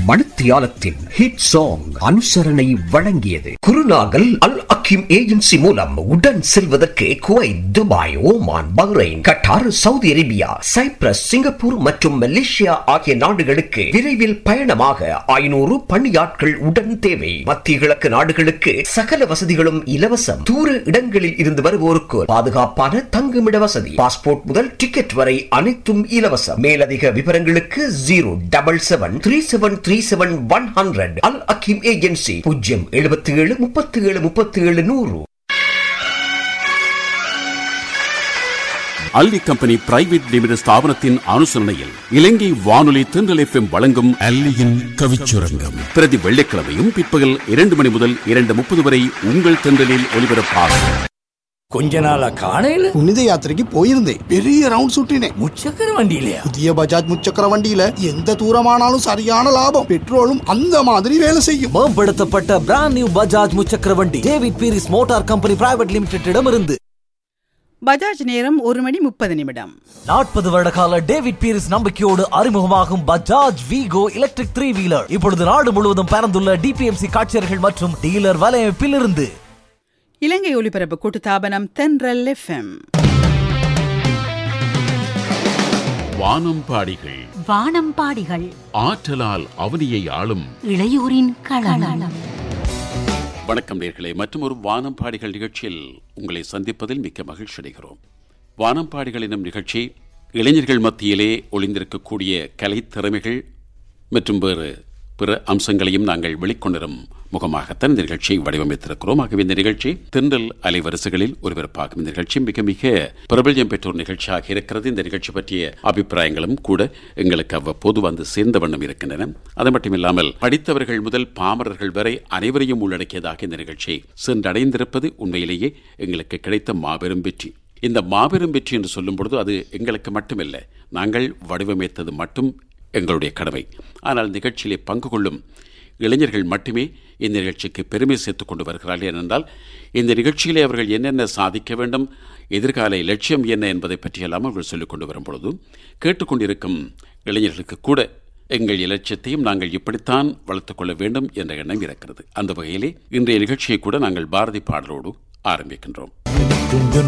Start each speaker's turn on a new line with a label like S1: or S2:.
S1: மணித்தியாலத்தின் hit song அனுசரணை வழங்கியது குருநாகல் அல் அக்கிம் agency மூலம் உடன் செல்வதற்கு Kuwait Dubai Oman Bahrain Qatar Saudi Arabia Cyprus Singapore மற்றும் மலேசியா ஆகிய நாடுகளுக்கு விரைவில் பயணமாக ஐநூறு பணியாட்கள் உடன் தேவை மத்திய கிழக்கு நாடுகளுக்கு சகல வசதிகளும் இலவசம் தூர இடங்களில் இருந்து வருவோருக்கு பாதுகாப்பான தங்குமிட வசதி பாஸ்போர்ட் முதல் டிக்கெட் வரை அனைத்தும் இலவசம் மேலதிக விவரங்களுக்கு zero double seven three seven three seven one hundred Al Akim agency பூஜ்ஜியம் எழுபத்தி ஏழு முப்பத்தி ஏழு முப்பத்தி ஏழு நூறு
S2: அல்லி கம்பெனி பிரைவேட் லிமிடெட் ஸ்தாபனத்தின் அனுசரணையில் இலங்கை வானொலி தென்றல் எஃப்எம் வழங்கும்
S3: அல்லியின் கவிச்சுரங்கம்
S2: பிரதி வெள்ளிக்கிழமையும் பிற்பகல் இரண்டு மணி முதல் இரண்டு முப்பது வரை உங்கள் தென்றலில் ஒலிபரப்பாகும்
S4: கொஞ்ச நாளா காணையில
S5: புனித யாத்திரைக்கு போயிருந்தேன் பெரிய ரவுண்ட் சுட்டினேன்
S4: முச்சக்கர வண்டியிலயா
S5: புதிய பஜாஜ் முச்சக்கர வண்டியில எந்த தூரமானாலும் சரியான லாபம் பெட்ரோலும் அந்த மாதிரி வேலை செய்யும்
S6: மேம்படுத்தப்பட்ட பிராண்ட் நியூ பஜாஜ் முச்சக்கர வண்டி David Peiris motor company private limited இருந்து
S7: பஜாஜ் நேரம் ஒரு மணி முப்பது நிமிடம்
S6: நாற்பது வருட கால டேவிட் பீரிஸ் நம்பிக்கையோடு அறிமுகமாகும் Bajaj Vego electric three wheeler இப்பொழுது நாடு முழுவதும் பறந்துள்ள டிபிஎம்சி காட்சியர்கள் மற்றும் டீலர் வலையமைப்பில் இருந்து
S7: இலங்கை ஒலிபரப்பு கூட்டுத்தாபனம் தென்றல் எஃப்எம்
S2: வானம்பாடிகள்
S8: வானம்பாடிகள்
S2: ஆற்றலால் அவனியை ஆளும்
S8: இளையோரின் களம்
S2: வணக்கம் நேர்களே மற்றும் ஒரு வானம்பாடிகள் நிகழ்ச்சியில் உங்களை சந்திப்பதில் மிக்க மகிழ்ச்சி அடைகிறோம் வானம்பாடிகள் எனும் நிகழ்ச்சி இளைஞர்கள் மத்தியிலே ஒளிந்திருக்கக்கூடிய கலைத்திறமைகள் மற்றும் வேறு பிற அம்சங்களையும் நாங்கள் வெளிக்கொண்டிரும் முகமாகத்தான் இந்த நிகழ்ச்சியை வடிவமைத்திருக்கிறோம் ஆகவே இந்த நிகழ்ச்சி தென்றல் அலைவரிசைகளில் ஒருவரப்பாகும் இந்த நிகழ்ச்சி மிக மிக பிரபல்யம் பெற்ற ஒரு நிகழ்ச்சியாக இருக்கிறது இந்த நிகழ்ச்சி பற்றிய அபிப்பிராயங்களும் கூட எங்களுக்கு அவ்வப்போது வந்து சேர்ந்த வண்ணம் இருக்கின்றன அது மட்டுமில்லாமல் படித்தவர்கள் முதல் பாமரர்கள் வரை அனைவரையும் உள்ளடக்கியதாக இந்த நிகழ்ச்சி சென்றடைந்திருப்பது உண்மையிலேயே எங்களுக்கு கிடைத்த மாபெரும் வெற்றி இந்த மாபெரும் வெற்றி என்று சொல்லும் பொழுது அது எங்களுக்கு மட்டுமில்லை நாங்கள் வடிவமைத்தது மட்டும் எங்களுடைய கடமை ஆனால் நிகழ்ச்சியிலே பங்கு கொள்ளும் இளைஞர்கள் மட்டுமே இந்த நிகழ்ச்சிக்கு பெருமை சேர்த்துக் கொண்டு வருகிறார்கள் ஏனென்றால் இந்த நிகழ்ச்சியிலே அவர்கள் என்னென்ன சாதிக்க வேண்டும் எதிர்கால லட்சியம் என்ன என்பதை பற்றியெல்லாம் அவர்கள் சொல்லிக் கொண்டு வரும் பொழுது கேட்டுக்கொண்டிருக்கும் இளைஞர்களுக்கு கூட எங்கள் இலட்சியத்தையும் நாங்கள் இப்படித்தான் வளர்த்துக் கொள்ள வேண்டும் என்ற எண்ணம் இருக்கிறது அந்த வகையிலே இன்றைய நிகழ்ச்சியை கூட நாங்கள் பாரதி பாடலோடு ஆரம்பிக்கின்றோம்